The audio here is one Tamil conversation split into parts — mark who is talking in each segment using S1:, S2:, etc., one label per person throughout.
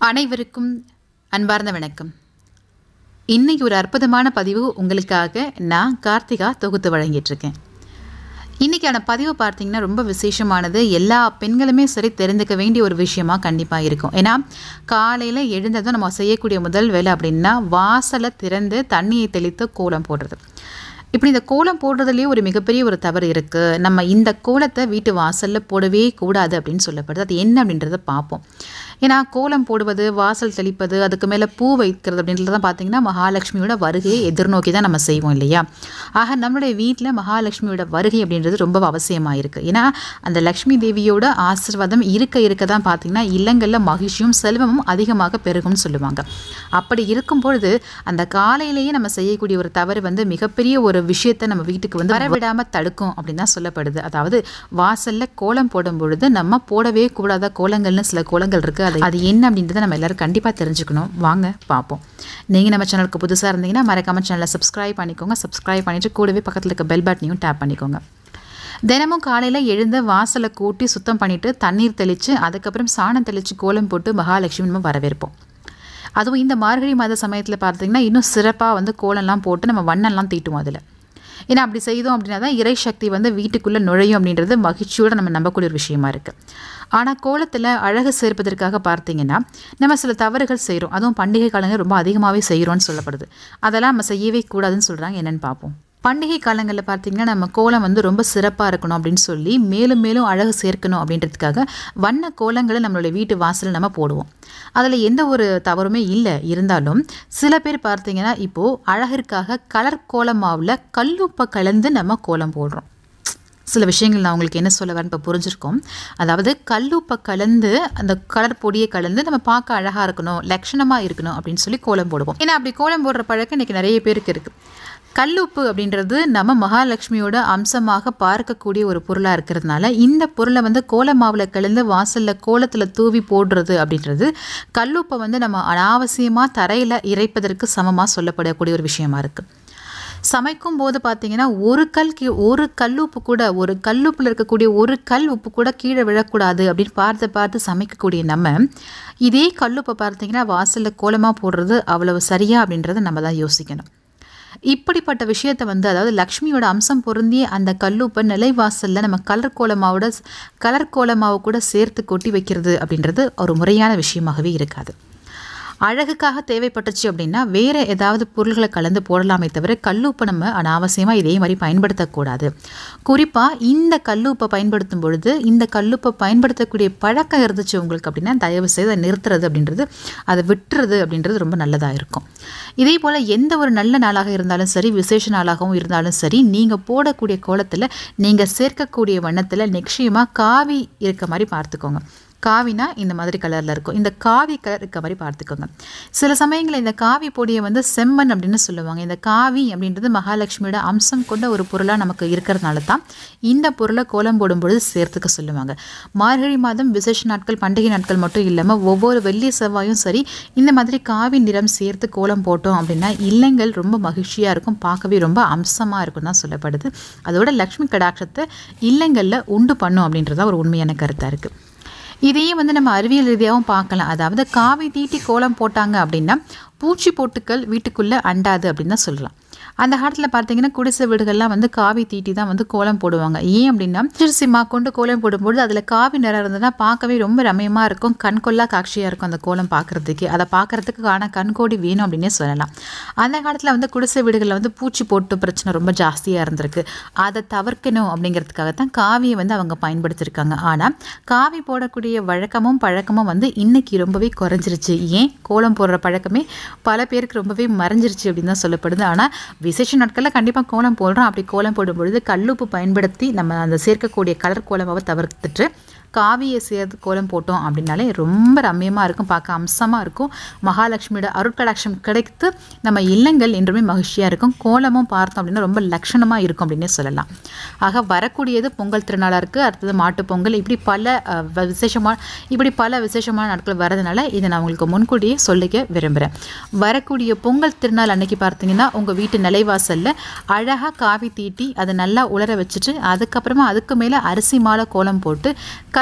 S1: அனைவருக்கும் அன்பார்ந்த வணக்கம் இன்னைக்கு ஒரு அற்புதமான பதிவு உங்களுக்காக நான் கார்த்திகா தொகுத்து வழங்கிட்டு இருக்கேன் இன்றைக்கான பதிவு பார்த்தீங்கன்னா ரொம்ப விசேஷமானது எல்லா பெண்களுமே சரி தெரிந்துக்க வேண்டிய ஒரு விஷயமா கண்டிப்பாக இருக்கும் ஏன்னா காலையில் எழுந்ததும் நம்ம செய்யக்கூடிய முதல் வேலை அப்படின்னா வாசலை திறந்து தண்ணியை தெளித்து கோலம் போடுறது இப்படி இந்த கோலம் போடுறதுலேயே ஒரு மிகப்பெரிய ஒரு தவறு இருக்குது நம்ம இந்த கோலத்தை வீட்டு வாசலில் போடவே கூடாது அப்படின்னு சொல்லப்படுது அது என்ன அப்படின்றத பார்ப்போம் ஏன்னா கோலம் போடுவது வாசல் தெளிப்பது அதுக்கு மேலே பூ வைக்கிறது அப்படின்றத பார்த்தீங்கன்னா மகாலட்சுமியோட வருகையை எதிர்நோக்கி தான் நம்ம செய்வோம் இல்லையா ஆக நம்மளுடைய வீட்டில் மகாலட்சுமியோட வருகை அப்படின்றது ரொம்ப அவசியமாக இருக்குது ஏன்னா அந்த லக்ஷ்மி தேவியோட ஆசீர்வாதம் இருக்க இருக்க தான் பார்த்தீங்கன்னா இல்லங்களில் மகிழ்ச்சியும் செல்வமும் அதிகமாக பெருகும்னு சொல்லுவாங்க அப்படி இருக்கும் பொழுது அந்த காலையிலேயே நம்ம செய்யக்கூடிய ஒரு தவறு வந்து மிகப்பெரிய ஒரு விஷயத்தை நம்ம வீட்டுக்கு வந்து வரவிடாமல் தடுக்கும் அப்படின்னு தான் சொல்லப்படுது அதாவது வாசலில் கோலம் போடும் பொழுது நம்ம போடவே கூடாத கோலங்கள்னு சில கோலங்கள் இருக்குது அது அது என்ன அப்படின்றத நம்ம எல்லாரும் கண்டிப்பாக தெரிஞ்சுக்கணும் வாங்க பார்ப்போம் நீங்கள் நம்ம சேனலுக்கு புதுசாக இருந்தீங்கன்னா மறக்காம சேனலை சப்ஸ்கிரைப் பண்ணிக்கோங்க சப்ஸ்கிரைப் பண்ணிட்டு கூடவே பக்கத்தில் இருக்க பெல் பட்டனையும் டேப் பண்ணிக்கோங்க தினமும் காலையில் எழுந்து வாசலை கூட்டி சுத்தம் பண்ணிவிட்டு தண்ணீர் தெளித்து அதுக்கப்புறம் சாணம் தெளித்து கோலம் போட்டு மகாலட்சுமி நம்ம வரவேற்போம் அதுவும் இந்த மார்கழி மாத சமயத்தில் பார்த்தீங்கன்னா இன்னும் சிறப்பாக வந்து கோலம்லாம் போட்டு நம்ம வண்ணம்லாம் தீட்டுவோம் அதில் ஏன்னா அப்படி செய்தோம் அப்படின்னா தான் இறை சக்தி வந்து வீட்டுக்குள்ளே நுழையும் அப்படின்றது மகிழ்ச்சியோடு நம்ம நம்பக்கூடிய ஒரு விஷயமா இருக்குது ஆனால் கோலத்தில் அழகு சேர்ப்பதற்காக பார்த்தீங்கன்னா நம்ம சில தவறுகள் செய்கிறோம் அதுவும் பண்டிகை காலங்கள் ரொம்ப அதிகமாகவே செய்கிறோம்னு சொல்லப்படுது அதெல்லாம் நம்ம செய்யவே கூடாதுன்னு சொல்கிறாங்க என்னென்னு பார்ப்போம் பண்டிகை காலங்களில் பார்த்தீங்கன்னா நம்ம கோலம் வந்து ரொம்ப சிறப்பாக இருக்கணும் அப்படின்னு சொல்லி மேலும் மேலும் அழகு சேர்க்கணும் அப்படின்றதுக்காக வண்ண கோலங்களை நம்மளுடைய வீட்டு வாசலில் நம்ம போடுவோம் அதில் எந்த ஒரு தவறுமே இல்லை இருந்தாலும் சில பேர் பார்த்தீங்கன்னா இப்போது அழகிற்காக கலர் கோலம் மாவில் கல்லுப்பை கலந்து நம்ம கோலம் போடுறோம் சில விஷயங்கள் நான் உங்களுக்கு என்ன சொல்ல வரேன் இப்போ புரிஞ்சிருக்கோம் அதாவது கல்லுப்பை கலந்து அந்த கலர் பொடியை கலந்து நம்ம பார்க்க அழகாக இருக்கணும் லட்சணமாக இருக்கணும் அப்படின்னு சொல்லி கோலம் போடுவோம் ஏன்னா அப்படி கோலம் போடுற பழக்கம் இன்றைக்கி நிறைய பேருக்கு இருக்குது கல்லுப்பு அப்படின்றது நம்ம மகாலட்சுமியோட அம்சமாக பார்க்கக்கூடிய ஒரு பொருளாக இருக்கிறதுனால இந்த பொருளை வந்து கோல மாவில் கலந்து வாசலில் கோலத்தில் தூவி போடுறது அப்படின்றது கல்லுப்பை வந்து நம்ம அனாவசியமாக தரையில் இறைப்பதற்கு சமமாக சொல்லப்படக்கூடிய ஒரு விஷயமா இருக்குது சமைக்கும் போது பார்த்தீங்கன்னா ஒரு கல் கீ ஒரு கல்லுப்பு கூட ஒரு கல்லுப்பில் இருக்கக்கூடிய ஒரு கல் உப்பு கூட கீழே விழக்கூடாது அப்படின்னு பார்த்து பார்த்து சமைக்கக்கூடிய நம்ம இதே கல்லுப்பை பார்த்தீங்கன்னா வாசலில் கோலமாக போடுறது அவ்வளவு சரியா அப்படின்றத நம்ம தான் யோசிக்கணும் இப்படிப்பட்ட விஷயத்தை வந்து அதாவது லக்ஷ்மியோட அம்சம் பொருந்திய அந்த கல்லுப்பை நிலைவாசலில் நம்ம கலர் கோலமாவோட கலர் கோலமாவை கூட சேர்த்து கொட்டி வைக்கிறது அப்படின்றது ஒரு முறையான விஷயமாகவே இருக்காது அழகுக்காக தேவைப்பட்டுச்சு அப்படின்னா வேறு ஏதாவது பொருள்களை கலந்து போடலாமே தவிர கல்லுப்பை நம்ம அனாவசியமாக இதே மாதிரி பயன்படுத்தக்கூடாது குறிப்பாக இந்த கல்லுப்பை பயன்படுத்தும் பொழுது இந்த கல்லுப்பை பயன்படுத்தக்கூடிய பழக்கம் இருந்துச்சு உங்களுக்கு அப்படின்னா தயவு செய்து அதை நிறுத்துறது அப்படின்றது அதை விட்டுறது அப்படின்றது ரொம்ப நல்லதாக இருக்கும் இதே போல் எந்த ஒரு நல்ல நாளாக இருந்தாலும் சரி விசேஷ நாளாகவும் இருந்தாலும் சரி நீங்கள் போடக்கூடிய கோலத்தில் நீங்கள் சேர்க்கக்கூடிய வண்ணத்தில் நிச்சயமாக காவி இருக்க மாதிரி பார்த்துக்கோங்க காவினா இந்த மாதிரி கலரில் இருக்கும் இந்த காவி கலர் இருக்க மாதிரி பார்த்துக்கோங்க சில சமயங்களில் இந்த காவி பொடியை வந்து செம்மண் அப்படின்னு சொல்லுவாங்க இந்த காவி அப்படின்றது மகாலட்சுமியோட அம்சம் கொண்ட ஒரு பொருளாக நமக்கு இருக்கிறதுனால தான் இந்த பொருளை கோலம் போடும்பொழுது சேர்த்துக்க சொல்லுவாங்க மார்கழி மாதம் விசேஷ நாட்கள் பண்டிகை நாட்கள் மட்டும் இல்லாமல் ஒவ்வொரு வெள்ளி செவ்வாயும் சரி இந்த மாதிரி காவி நிறம் சேர்த்து கோலம் போட்டோம் அப்படின்னா இல்லங்கள் ரொம்ப மகிழ்ச்சியாக இருக்கும் பார்க்கவே ரொம்ப அம்சமாக இருக்கும் தான் சொல்லப்படுது அதோட லக்ஷ்மி கடாட்சத்தை இல்லங்களில் உண்டு பண்ணும் அப்படின்றதான் ஒரு உண்மையான கருத்தாக இருக்குது இதையே வந்து நம்ம அறிவியல் ரீதியாகவும் பார்க்கலாம் அதாவது காவி தீட்டி கோலம் போட்டாங்க அப்படின்னா பூச்சி போட்டுக்கள் வீட்டுக்குள்ளே அண்டாது அப்படின்னு தான் சொல்லலாம் அந்த காலத்தில் பார்த்தீங்கன்னா குடிசை வீடுகள்லாம் வந்து காவி தீட்டி தான் வந்து கோலம் போடுவாங்க ஏன் அப்படின்னா ஜெர்சி மா கொண்டு கோலம் போடும்போது அதில் காவி நிறம் இருந்ததுன்னா பார்க்கவே ரொம்ப ரம்யமாக இருக்கும் கண்கொள்ளா காட்சியாக இருக்கும் அந்த கோலம் பார்க்குறதுக்கு அதை பார்க்குறதுக்கு காண கண்கோடி வேணும் அப்படின்னே சொல்லலாம் அந்த காலத்தில் வந்து குடிசை வீடுகளில் வந்து பூச்சி போட்டு பிரச்சனை ரொம்ப ஜாஸ்தியாக இருந்திருக்கு அதை தவிர்க்கணும் அப்படிங்கிறதுக்காக தான் காவியை வந்து அவங்க பயன்படுத்தியிருக்காங்க ஆனால் காவி போடக்கூடிய வழக்கமும் பழக்கமும் வந்து இன்னைக்கு ரொம்பவே குறைஞ்சிருச்சு ஏன் கோலம் போடுற பழக்கமே பல பேருக்கு ரொம்பவே மறைஞ்சிருச்சு அப்படின்னு தான் சொல்லப்படுது ஆனால் விசேஷ நாட்களில் கண்டிப்பாக கோலம் போடுறோம் அப்படி கோலம் போடும் பொழுது கல்லுப்பு பயன்படுத்தி நம்ம அந்த சேர்க்கக்கூடிய கலர் கோலமாவை தவிர்த்துட்டு காவியை சேர்த்து கோலம் போட்டோம் அப்படின்னாலே ரொம்ப ரம்யமாக இருக்கும் பார்க்க அம்சமாக இருக்கும் மகாலட்சுமியோட அருட்கடாட்சம் கிடைத்து நம்ம இல்லங்கள் என்றுமே மகிழ்ச்சியாக இருக்கும் கோலமும் பார்த்தோம் அப்படின்னா ரொம்ப லட்சணமாக இருக்கும் அப்படின்னே சொல்லலாம் ஆக வரக்கூடியது பொங்கல் திருநாளாக இருக்குது அடுத்தது மாட்டுப் பொங்கல் இப்படி பல அஹ், வ- விசேஷமான இப்படி பல விசேஷமான நாட்கள் வரதுனால இதை நான் உங்களுக்கு முன்கூட்டியே சொல்லிக்க விரும்புகிறேன் வரக்கூடிய பொங்கல் திருநாள் அன்னைக்கு பார்த்தீங்கன்னா உங்கள் வீட்டு நிலைவாசலில் அழகாக காவி தீட்டி அதை நல்லா உலர வச்சுட்டு அதுக்கப்புறமா அதுக்கு மேலே அரிசி மாலை கோலம் போட்டு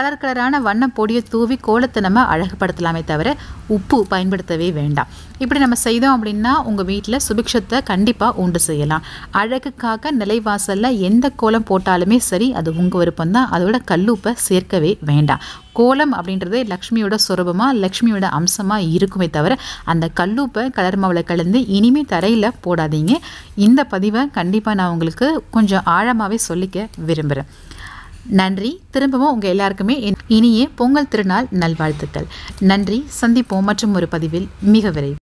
S1: கலர் கலரான வண்ண பொடியை தூவி கோலத்தை நம்ம அழகுபடுத்தலாமே தவிர உப்பு பயன்படுத்தவே வேண்டாம் இப்படி நம்ம செய்தோம் அப்படின்னா உங்கள் வீட்டில் சுபிக்ஷத்தை கண்டிப்பாக உண்டு செய்யலாம் அழகுக்காக நிலைவாசலில் எந்த கோலம் போட்டாலுமே சரி அது உங்கள் விருப்பம் தான் அதோட கல்லுப்பை சேர்க்கவே வேண்டாம் கோலம் அப்படின்றது லக்ஷ்மியோட சொரூபமாக லக்ஷ்மியோட அம்சமாக இருக்குமே தவிர அந்த கல்லுப்பை கலர் மாவில் கலந்து இனிமே தரையில் போடாதீங்க இந்த பதிவை கண்டிப்பாக நான் உங்களுக்கு கொஞ்சம் ஆழமாகவே சொல்லிக்க விரும்புகிறேன் நன்றி திரும்பவும் உங்கள் எல்லாருக்குமே என் இனிய பொங்கல் திருநாள் நல்வாழ்த்துக்கள் நன்றி சந்திப்போம் மற்றும் ஒரு பதிவில் மிக விரைவில்